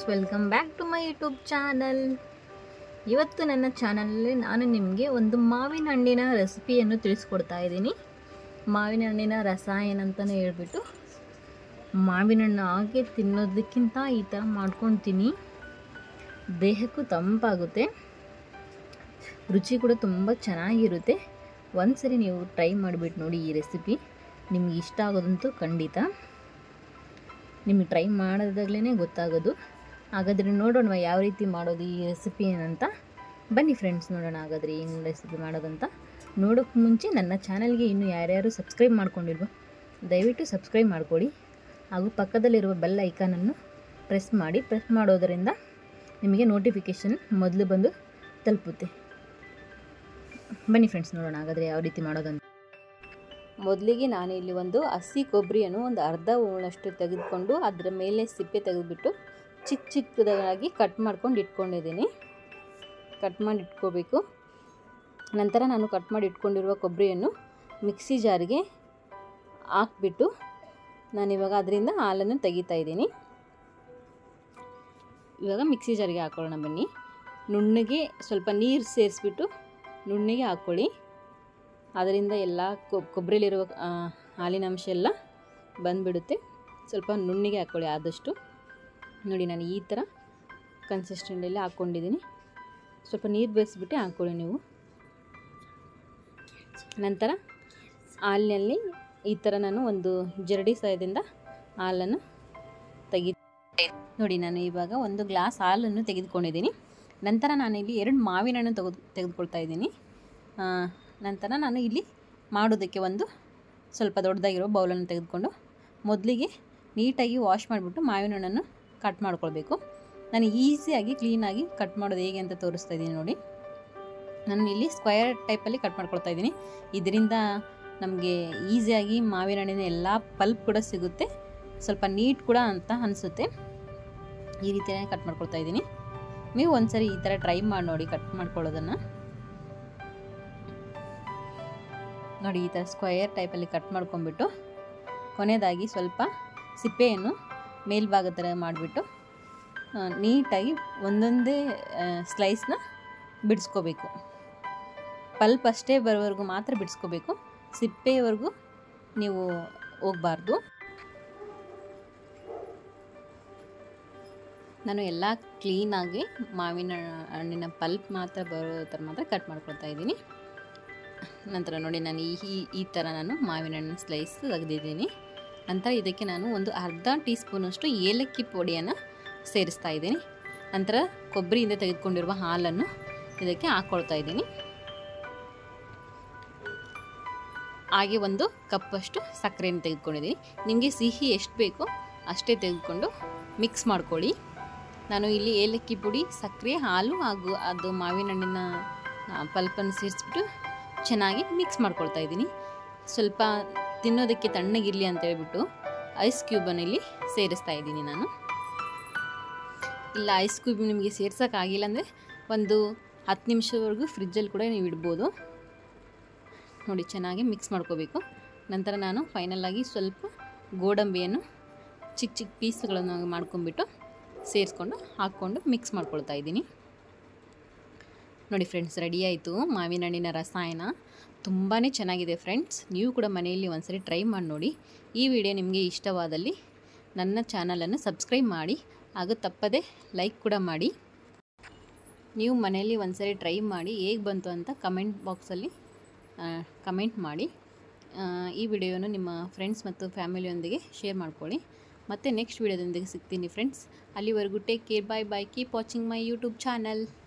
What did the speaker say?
welcome back to my YouTube channel ಇವತ್ತು ನನ್ನ ಚಾನಲಲ್ಲಿ ನಾನು ನಿಮಗೆ ಒಂದು ಮಾವಿನ ಹಣ್ಣಿನ ರೆಸಿಪಿಯನ್ನು ತಿಳಿಸ್ಕೊಡ್ತಾ ಇದ್ದೀನಿ ಮಾವಿನ ಹಣ್ಣಿನ ರಸಾಯನ ಅಂತಲೇ ಹೇಳ್ಬಿಟ್ಟು ಮಾವಿನ ಹಣ್ಣು ಹಾಗೆ ತಿನ್ನೋದಕ್ಕಿಂತ ಈ ಥರ ಮಾಡ್ಕೊಂಡು ತಿನ್ನಿ ದೇಹಕ್ಕೂ ತಂಪಾಗುತ್ತೆ ರುಚಿ ಕೂಡ ತುಂಬ ಚೆನ್ನಾಗಿರುತ್ತೆ ಒಂದ್ಸರಿ ನೀವು ಟ್ರೈ ಮಾಡಿಬಿಟ್ಟು ನೋಡಿ ಈ ರೆಸಿಪಿ ನಿಮ್ಗೆ ಇಷ್ಟ ಆಗೋದಂತೂ ಖಂಡಿತ ನಿಮಗೆ ಟ್ರೈ ಮಾಡೋದಾಗ್ಲೇ ಗೊತ್ತಾಗೋದು ಹಾಗಾದರೆ ನೋಡೋಣ ಯಾವ ರೀತಿ ಮಾಡೋದು ಈ ರೆಸಿಪಿ ಏನಂತ ಬನ್ನಿ ಫ್ರೆಂಡ್ಸ್ ನೋಡೋಣ ಹಾಗಾದರೆ ಏನು ರೆಸಿಪಿ ಮಾಡೋದಂತ ನೋಡೋಕ್ಕೆ ಮುಂಚೆ ನನ್ನ ಚಾನಲ್ಗೆ ಇನ್ನೂ ಯಾರ್ಯಾರು ಸಬ್ಸ್ಕ್ರೈಬ್ ಮಾಡ್ಕೊಂಡಿಲ್ವೋ ದಯವಿಟ್ಟು ಸಬ್ಸ್ಕ್ರೈಬ್ ಮಾಡಿಕೊಡಿ ಹಾಗೂ ಪಕ್ಕದಲ್ಲಿರುವ ಬೆಲ್ ಐಕಾನನ್ನು ಪ್ರೆಸ್ ಮಾಡಿ ಪ್ರೆಸ್ ಮಾಡೋದರಿಂದ ನಿಮಗೆ ನೋಟಿಫಿಕೇಷನ್ ಮೊದಲು ಬಂದು ತಲುಪುತ್ತೆ ಬನ್ನಿ ಫ್ರೆಂಡ್ಸ್ ನೋಡೋಣ ಹಾಗಾದರೆ ಯಾವ ರೀತಿ ಮಾಡೋದಂತ ಮೊದಲಿಗೆ ನಾನು ಇಲ್ಲಿ ಒಂದು ಹಸಿ ಕೊಬ್ಬರಿಯನ್ನು ಒಂದು ಅರ್ಧ ಹೋಳಷ್ಟು ತೆಗೆದುಕೊಂಡು ಅದರ ಮೇಲೆ ಸಿಪ್ಪೆ ತೆಗೆದುಬಿಟ್ಟು ಚಿಕ್ಕ ಚಿಕ್ಕದಾಗಿ ಕಟ್ ಮಾಡ್ಕೊಂಡು ಇಟ್ಕೊಂಡಿದ್ದೀನಿ ಕಟ್ ಮಾಡಿ ಇಟ್ಕೋಬೇಕು ನಂತರ ನಾನು ಕಟ್ ಮಾಡಿ ಇಟ್ಕೊಂಡಿರುವ ಕೊಬ್ಬರಿಯನ್ನು ಮಿಕ್ಸಿ ಜಾರಿಗೆ ಹಾಕ್ಬಿಟ್ಟು ನಾನಿವಾಗ ಅದರಿಂದ ಹಾಲನ್ನು ತೆಗಿತಾ ಇದ್ದೀನಿ ಇವಾಗ ಮಿಕ್ಸಿ ಜಾರಿಗೆ ಹಾಕೊಳ್ಳೋಣ ಬನ್ನಿ ನುಣ್ಣಗೆ ಸ್ವಲ್ಪ ನೀರು ಸೇರಿಸ್ಬಿಟ್ಟು ನುಣ್ಣಗೆ ಹಾಕ್ಕೊಳ್ಳಿ ಅದರಿಂದ ಎಲ್ಲ ಕೊಬ್ಬರಿಲಿರುವ ಹಾಲಿನ ಅಂಶ ಎಲ್ಲ ಬಂದುಬಿಡುತ್ತೆ ಸ್ವಲ್ಪ ನುಣ್ಣಿಗೆ ಹಾಕ್ಕೊಳ್ಳಿ ಆದಷ್ಟು ನೋಡಿ ನಾನು ಈ ಥರ ಕನ್ಸಿಸ್ಟೆಂಟಲ್ಲಿ ಹಾಕ್ಕೊಂಡಿದ್ದೀನಿ ಸ್ವಲ್ಪ ನೀರು ಬೇಯಿಸ್ಬಿಟ್ಟು ಹಾಕ್ಕೊಳ್ಳಿ ನೀವು ನಂತರ ಹಾಲಿನಲ್ಲಿ ಈ ಥರ ನಾನು ಒಂದು ಜರಡಿ ಸಹಾಯದಿಂದ ಹಾಲನ್ನು ತೆಗಿ ನೋಡಿ ನಾನು ಇವಾಗ ಒಂದು ಗ್ಲಾಸ್ ಹಾಲನ್ನು ತೆಗೆದುಕೊಂಡಿದ್ದೀನಿ ನಂತರ ನಾನು ಇಲ್ಲಿ ಎರಡು ಮಾವಿನ ಹಣ್ಣು ತೆಗೆದು ತೆಗೆದುಕೊಳ್ತಾ ಇದ್ದೀನಿ ನಂತರ ನಾನು ಇಲ್ಲಿ ಮಾಡೋದಕ್ಕೆ ಒಂದು ಸ್ವಲ್ಪ ದೊಡ್ಡದಾಗಿರೋ ಬೌಲನ್ನು ತೆಗೆದುಕೊಂಡು ಮೊದಲಿಗೆ ನೀಟಾಗಿ ವಾಶ್ ಮಾಡಿಬಿಟ್ಟು ಮಾವಿನ ಹಣ್ಣನ್ನು ಕಟ್ ಮಾಡ್ಕೊಳ್ಬೇಕು ನಾನು ಈಸಿಯಾಗಿ ಕ್ಲೀನಾಗಿ ಕಟ್ ಮಾಡೋದು ಹೇಗೆ ಅಂತ ತೋರಿಸ್ತಾ ಇದ್ದೀನಿ ನೋಡಿ ನಾನು ಇಲ್ಲಿ ಸ್ಕ್ವಯರ್ ಟೈಪಲ್ಲಿ ಕಟ್ ಮಾಡ್ಕೊಳ್ತಾ ಇದ್ದೀನಿ ಇದರಿಂದ ನಮಗೆ ಈಸಿಯಾಗಿ ಮಾವಿನ ಹಣ್ಣಿನ ಎಲ್ಲ ಪಲ್ಪ್ ಕೂಡ ಸಿಗುತ್ತೆ ಸ್ವಲ್ಪ ನೀಟ್ ಕೂಡ ಅಂತ ಅನಿಸುತ್ತೆ ಈ ರೀತಿಯಾಗಿ ಕಟ್ ಮಾಡ್ಕೊಳ್ತಾ ಇದ್ದೀನಿ ನೀವು ಒಂದ್ಸರಿ ಈ ಥರ ಟ್ರೈ ಮಾಡಿ ನೋಡಿ ಕಟ್ ಮಾಡ್ಕೊಳ್ಳೋದನ್ನು ನೋಡಿ ಈ ಥರ ಸ್ಕ್ವಯರ್ ಟೈಪಲ್ಲಿ ಕಟ್ ಮಾಡ್ಕೊಂಬಿಟ್ಟು ಕೊನೆಯದಾಗಿ ಸ್ವಲ್ಪ ಸಿಪ್ಪೆಯನ್ನು ಮೇಲ್ಭಾಗ ಥರ ಮಾಡಿಬಿಟ್ಟು ನೀಟಾಗಿ ಒಂದೊಂದೇ ಸ್ಲೈಸ್ನ ಬಿಡಿಸ್ಕೋಬೇಕು ಪಲ್ಪ್ ಅಷ್ಟೇ ಬರೋವರೆಗೂ ಮಾತ್ರ ಬಿಡಿಸ್ಕೋಬೇಕು ಸಿಪ್ಪೆವರೆಗೂ ನೀವು ಹೋಗಬಾರ್ದು ನಾನು ಎಲ್ಲ ಕ್ಲೀನಾಗಿ ಮಾವಿನ ಹಣ್ಣಿನ ಪಲ್ಪ್ ಮಾತ್ರ ಬರೋ ಥರ ಮಾತ್ರ ಕಟ್ ಮಾಡ್ಕೊಳ್ತಾ ಇದ್ದೀನಿ ನಂತರ ನೋಡಿ ನಾನು ಈ ಈ ಥರ ನಾನು ಮಾವಿನ ಹಣ್ಣಿನ ಸ್ಲೈಸ್ ತೆಗೆದಿದ್ದೀನಿ ನಂತರ ಇದಕ್ಕೆ ನಾನು ಒಂದು ಅರ್ಧ ಟೀ ಸ್ಪೂನಷ್ಟು ಏಲಕ್ಕಿ ಪುಡಿಯನ್ನು ಸೇರಿಸ್ತಾ ಇದ್ದೀನಿ ನಂತರ ಕೊಬ್ಬರಿಯಿಂದ ತೆಗೆದುಕೊಂಡಿರುವ ಹಾಲನ್ನು ಇದಕ್ಕೆ ಹಾಕ್ಕೊಳ್ತಾ ಇದ್ದೀನಿ ಹಾಗೆ ಒಂದು ಕಪ್ಪಷ್ಟು ಸಕ್ಕರೆಯನ್ನು ತೆಗೆದುಕೊಂಡಿದ್ದೀನಿ ನಿಮಗೆ ಸಿಹಿ ಎಷ್ಟು ಬೇಕೋ ಅಷ್ಟೇ ತೆಗೆದುಕೊಂಡು ಮಿಕ್ಸ್ ಮಾಡ್ಕೊಳ್ಳಿ ನಾನು ಇಲ್ಲಿ ಏಲಕ್ಕಿ ಪುಡಿ ಸಕ್ಕರೆ ಹಾಲು ಹಾಗೂ ಅದು ಮಾವಿನ ಹಣ್ಣಿನ ಪಲ್ಪನ್ನು ಸೇರಿಸ್ಬಿಟ್ಟು ಚೆನ್ನಾಗಿ ಮಿಕ್ಸ್ ಮಾಡ್ಕೊಳ್ತಾ ಇದ್ದೀನಿ ಸ್ವಲ್ಪ ತಿನ್ನೋದಕ್ಕೆ ತಣ್ಣಗಿರಲಿ ಅಂತ ಹೇಳ್ಬಿಟ್ಟು ಐಸ್ ಕ್ಯೂಬನ್ನು ಇಲ್ಲಿ ಸೇರಿಸ್ತಾ ಇದ್ದೀನಿ ನಾನು ಇಲ್ಲ ಐಸ್ ಕ್ಯೂಬ್ ನಿಮಗೆ ಸೇರ್ಸೋಕ್ಕಾಗಿಲ್ಲ ಅಂದರೆ ಒಂದು ಹತ್ತು ನಿಮಿಷವರೆಗೂ ಫ್ರಿಜ್ಜಲ್ಲಿ ಕೂಡ ನೀವು ಇಡ್ಬೋದು ನೋಡಿ ಚೆನ್ನಾಗಿ ಮಿಕ್ಸ್ ಮಾಡ್ಕೋಬೇಕು ನಂತರ ನಾನು ಫೈನಲಾಗಿ ಸ್ವಲ್ಪ ಗೋಡಂಬಿಯನ್ನು ಚಿಕ್ಕ ಚಿಕ್ಕ ಪೀಸ್ಗಳನ್ನು ಮಾಡ್ಕೊಂಬಿಟ್ಟು ಸೇರಿಸ್ಕೊಂಡು ಹಾಕ್ಕೊಂಡು ಮಿಕ್ಸ್ ಮಾಡ್ಕೊಳ್ತಾ ಇದ್ದೀನಿ ನೋಡಿ ಫ್ರೆಂಡ್ಸ್ ರೆಡಿ ಆಯಿತು ಮಾವಿನ ಹಣ್ಣಿನ ರಸಾಯನ ತುಂಬಾ ಚೆನ್ನಾಗಿದೆ ಫ್ರೆಂಡ್ಸ್ ನೀವು ಕೂಡ ಮನೆಯಲ್ಲಿ ಒಂದ್ಸರಿ ಟ್ರೈ ಮಾಡಿ ನೋಡಿ ಈ ವಿಡಿಯೋ ನಿಮಗೆ ಇಷ್ಟವಾದಲ್ಲಿ ನನ್ನ ಚಾನಲನ್ನು ಸಬ್ಸ್ಕ್ರೈಬ್ ಮಾಡಿ ಹಾಗೂ ತಪ್ಪದೆ ಲೈಕ್ ಕೂಡ ಮಾಡಿ ನೀವು ಮನೆಯಲ್ಲಿ ಒಂದ್ಸರಿ ಟ್ರೈ ಮಾಡಿ ಹೇಗೆ ಬಂತು ಅಂತ ಕಮೆಂಟ್ ಬಾಕ್ಸಲ್ಲಿ ಕಮೆಂಟ್ ಮಾಡಿ ಈ ವಿಡಿಯೋನು ನಿಮ್ಮ ಫ್ರೆಂಡ್ಸ್ ಮತ್ತು ಫ್ಯಾಮಿಲಿಯೊಂದಿಗೆ ಶೇರ್ ಮಾಡ್ಕೊಳ್ಳಿ ಮತ್ತು ನೆಕ್ಸ್ಟ್ ವಿಡಿಯೋದೊಂದಿಗೆ ಸಿಗ್ತೀನಿ ಫ್ರೆಂಡ್ಸ್ ಅಲ್ಲಿವರೆಗೂ take care bye bye keep watching my YouTube channel